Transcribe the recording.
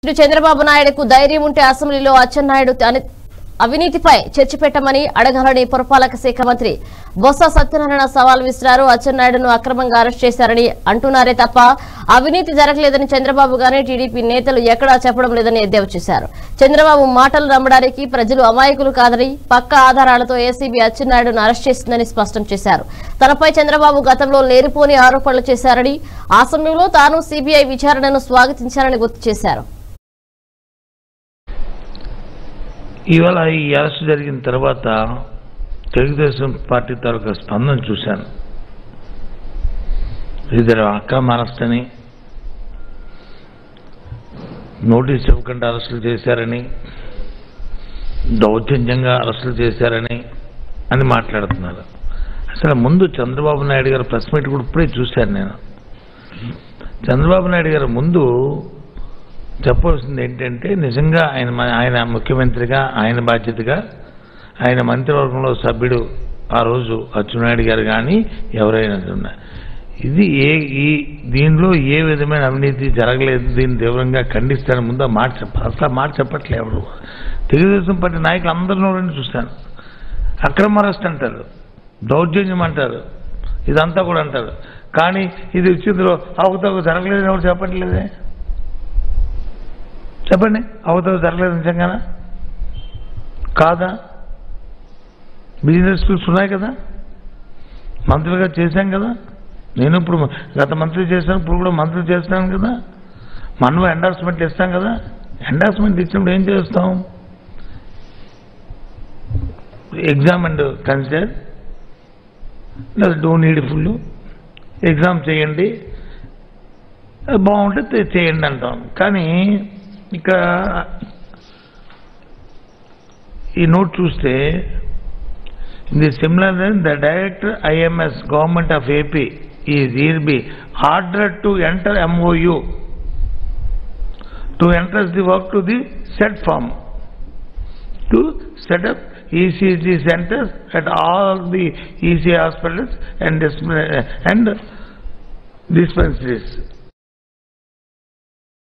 ఇటు చంద్రబాబు నాయుడుకు ధైర్యం ఉంటే అసెంబ్లీలో అచ్చెన్నాయుడు అని- అవినీతిపై చర్చ పెట్టమని అడగాలని పురపాలక శాఖ మంత్రి బొత్స సత్యనారాయణ సవాల్ విసిరారు అచ్చెన్నాయుడును అక్రమంగా అరెస్ట్ చేశారని అంటున్నారే తప్ప అవినీతి జరగలేదని చంద్రబాబు గాని టీడీపీ నేతలు ఎక్కడా చెప్పడం లేదని ఎద్దేవా చేశారు చంద్రబాబు మాటలు నమ్మడానికి ప్రజలు అమాయకులు కాదని పక్క ఆధారాలతో ఏసీబీ అచ్చెన్నాయుడును అరెస్ట్ చేసిందని స్పష్టం చేశారు తనపై చంద్రబాబు గతంలో లేనిపోని ఆరోపణలు చేశారని ఆ సమయంలో తాను సీబీఐ విచారణను స్వాగతించారని గుర్తు చేశారు ఇవాళ ఈ అరెస్ట్ జరిగిన తర్వాత తెలుగుదేశం పార్టీ తాలూకా స్పందన చూశాను ఇద్దరు అక్రమ అరెస్ట్ అని నోటీస్ ఇవ్వకుండా అరెస్టులు చేశారని దౌర్జన్యంగా అరెస్టులు చేశారని అని మాట్లాడుతున్నారు అసలు ముందు చంద్రబాబు నాయుడు గారు ప్రెస్ మీట్ కూడా ఇప్పుడే చూశాను నేను చంద్రబాబు నాయుడు గారు ముందు చెప్పవలసింది ఏంటంటే నిజంగా ఆయన మ- ఆయన ముఖ్యమంత్రిగా ఆయన బాధ్యతగా ఆయన మంత్రివర్గంలో సభ్యుడు ఆ రోజు అచ్చెన్నాయుడు గారు కానీ ఎవరైనా ఉన్నా ఇది ఏ ఈ దీనిలో ఏ విధమైన అవినీతి జరగలేదు దీన్ని తీవ్రంగా ఖండిస్తాను ముందు ఆ మాట చెప్ప అసలు ఆ మాట చెప్పట్లే ఎవరు తెలుగుదేశం పార్టీ నాయకులు అందరిలో చూస్తాను అక్రమ అరెస్ట్ అంటారు దౌర్జన్యం అంటారు ఇదంతా కూడా అంటారు కానీ ఇది వచ్చిందిలో అవతవ జరగలేదని ఎవరు చెప్పట్లేదే చెప్పండి అవతల జరగలేదు నిజంగానా కాదా బిజినెస్ స్కూల్స్ ఉన్నాయి కదా మంత్రిగా చేశాం కదా నేను ఇప్పుడు గత మంత్రి చేశాను ఇప్పుడు కూడా మంత్రి చేస్తాను కదా మనం ఎండార్స్మెంట్ ఇస్తాం కదా ఎండార్స్మెంట్ ఇచ్చినప్పుడు ఏం చేస్తాం ఎగ్జామ్ అండ్ కన్సిడర్ లేదా డో నీడ్ ఫుల్ ఎగ్జామ్ చేయండి అది బాగుంటే తే- చేయండి అంటాం కానీ ఇక్కడ ఈ నోట్ చూస్తే ఇది similar the director IMS government of AP is hereby order to enter MOU to enter the work to the set form to set up ECG centers at all the EC hospitals and dis- and dispensaries.